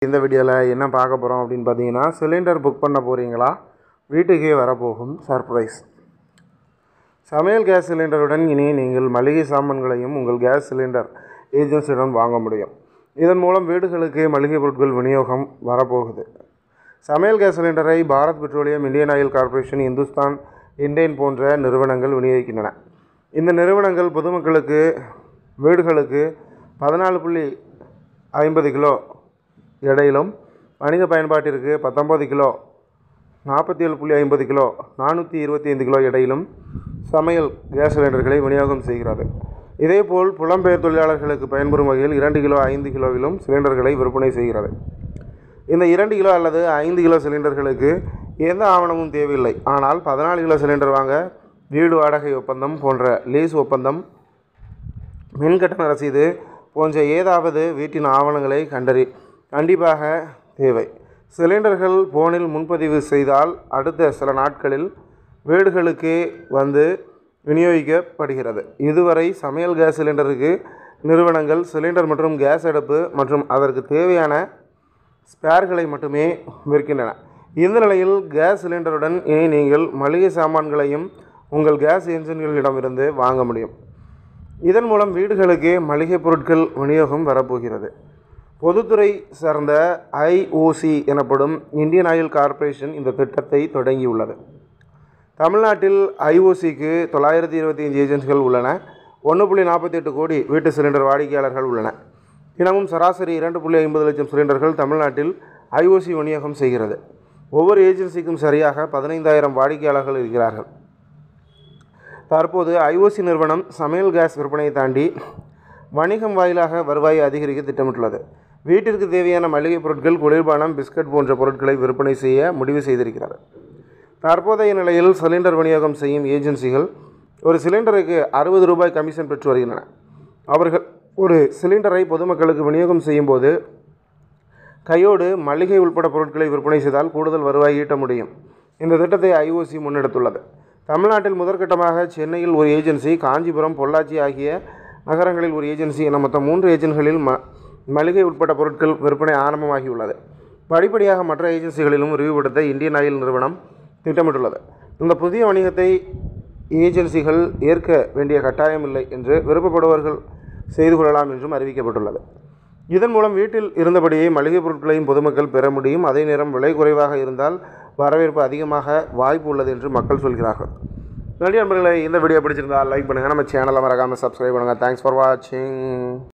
இந்த வீடியோவில் என்ன பார்க்க போகிறோம் அப்படின்னு பார்த்தீங்கன்னா சிலிண்டர் புக் பண்ண போகிறீங்களா வீட்டுக்கே வரப்போகும் சர்ப்ரைஸ் சமையல் கேஸ் சிலிண்டருடன் இனி நீங்கள் மளிகை சாமான்களையும் உங்கள் கேஸ் சிலிண்டர் ஏஜென்சியுடன் வாங்க முடியும் இதன் மூலம் வீடுகளுக்கு மளிகை பொருட்கள் விநியோகம் வரப்போகுது சமையல் கேஸ் சிலிண்டரை Bharat petroleum Indian oil corporation Hindustan Indane போன்ற நிறுவனங்கள் விநியோகிக்கின்றன இந்த நிறுவனங்கள் பொதுமக்களுக்கு வீடுகளுக்கு பதினாலு புள்ளி ஐம்பது கிலோ எடையிலும் வணிக பயன்பாட்டிற்கு பத்தொம்பது கிலோ நாற்பத்தி ஏழு புள்ளி ஐம்பது கிலோ நானூற்றி இருபத்தி ஐந்து கிலோ எடையிலும் சமையல் கேஸ் சிலிண்டர்களை விநியோகம் செய்கிறது இதேபோல் புலம்பெயர் தொழிலாளர்களுக்கு பயன்பெறும் வகையில் இரண்டு கிலோ ஐந்து கிலோவிலும் சிலிண்டர்களை விற்பனை செய்கிறது இந்த இரண்டு கிலோ அல்லது ஐந்து கிலோ சிலிண்டர்களுக்கு எந்த ஆவணமும் தேவையில்லை ஆனால் பதினாலு கிலோ சிலிண்டர் வாங்க வீடு வாடகை ஒப்பந்தம் போன்ற லீஸ் ஒப்பந்தம் மின்கட்டண ரசீது போன்ற ஏதாவது வீட்டின் ஆவணங்களை கண்டறி கண்டிப்பாக தேவை சிலிண்டர்கள் போனில் முன்பதிவு செய்தால் அடுத்த சில நாட்களில் வீடுகளுக்கே வந்து விநியோகிக்கப்படுகிறது இதுவரை சமையல் கேஸ் சிலிண்டருக்கு நிறுவனங்கள் சிலிண்டர் மற்றும் கேஸ் அடுப்பு மற்றும் அதற்கு தேவையான ஸ்பேர்களை மட்டுமே விற்கின்றன இந்த நிலையில் கேஸ் சிலிண்டருடன் இனி நீங்கள் மளிகை சாமான்களையும் உங்கள் கேஸ் என்ஜின்களிடமிருந்து வாங்க முடியும் இதன் மூலம் வீடுகளுக்கே மளிகை பொருட்கள் விநியோகம் வரப்போகிறது பொதுத்துறை சார்ந்த ஐஓசி எனப்படும் இந்தியன் ஆயில் கார்ப்பரேஷன் இந்த திட்டத்தை தொடங்கியுள்ளது தமிழ்நாட்டில் ஐஓசிக்கு தொள்ளாயிரத்தி இருபத்தி அஞ்சு ஏஜென்சிகள் உள்ளன ஒன்று புள்ளி நாற்பத்தி எட்டு கோடி வீட்டு சிலிண்டர் வாடிக்கையாளர்கள் உள்ளன தினமும் சராசரி இரண்டு புள்ளி ஐம்பது லட்சம் சிலிண்டர்கள் தமிழ்நாட்டில் ஐஓசி விநியோகம் செய்கிறது ஒவ்வொரு ஏஜென்சிக்கும் சரியாக பதினைந்தாயிரம் வாடிக்கையாளர்கள் இருக்கிறார்கள் தற்போது ஐஓசி நிறுவனம் சமையல் கேஸ் விற்பனையை தாண்டி வணிகம் வாயிலாக வருவாயை அதிகரிக்க திட்டமிட்டுள்ளது வீட்டிற்கு தேவையான மளிகை பொருட்கள் குளிர்பானம் பிஸ்கட் போன்ற பொருட்களை விற்பனை செய்ய முடிவு செய்திருக்கிறது தற்போதைய நிலையில் சிலிண்டர் விநியோகம் செய்யும் ஏஜென்சிகள் ஒரு சிலிண்டருக்கு அறுபது ரூபாய் கமிஷன் பெற்று வருகின்றன அவர்கள் ஒரு சிலிண்டரை பொதுமக்களுக்கு விநியோகம் செய்யும்போது கையோடு மளிகை உள்பட பொருட்களை விற்பனை செய்தால் கூடுதல் வருவாய் ஈட்ட முடியும் இந்த திட்டத்தை ஐஓசி முன்னெடுத்துள்ளது தமிழ்நாட்டில் முதற்கட்டமாக சென்னையில் ஒரு ஏஜென்சி காஞ்சிபுரம் பொள்ளாச்சி ஆகிய நகரங்களில் ஒரு ஏஜென்சி என மொத்தம் மூன்று ஏஜென்சிகளில் ம மளிகை உட்பட்ட பொருட்கள் விற்பனை ஆரம்பமாகியுள்ளது படிப்படியாக மற்ற ஏஜென்சிகளிலும் விரிவுபடுத்த இந்தியன் ஆயில் நிறுவனம் திட்டமிட்டுள்ளது இந்த புதிய வணிகத்தை ஏஜென்சிகள் ஏற்க வேண்டிய கட்டாயமில்லை என்று விருப்பப்படுபவர்கள் செய்து கொள்ளலாம் என்றும் அறிவிக்கப்பட்டுள்ளது இதன் மூலம் வீட்டில் இருந்தபடியே மளிகை பொருட்களையும் பொதுமக்கள் பெற முடியும் அதே நேரம் விலை குறைவாக இருந்தால் வரவேற்பு அதிகமாக வாய்ப்பு உள்ளது என்று மக்கள் சொல்கிறார்கள் நன்றி நண்பர்களே இந்த வீடியோ பிடிச்சிருந்தால் லைக் பண்ணுங்கள் நம்ம சேனலை மறக்காமல் சப்ஸ்கிரைப் பண்ணுங்கள் தேங்க்ஸ் ஃபார் வாட்சிங்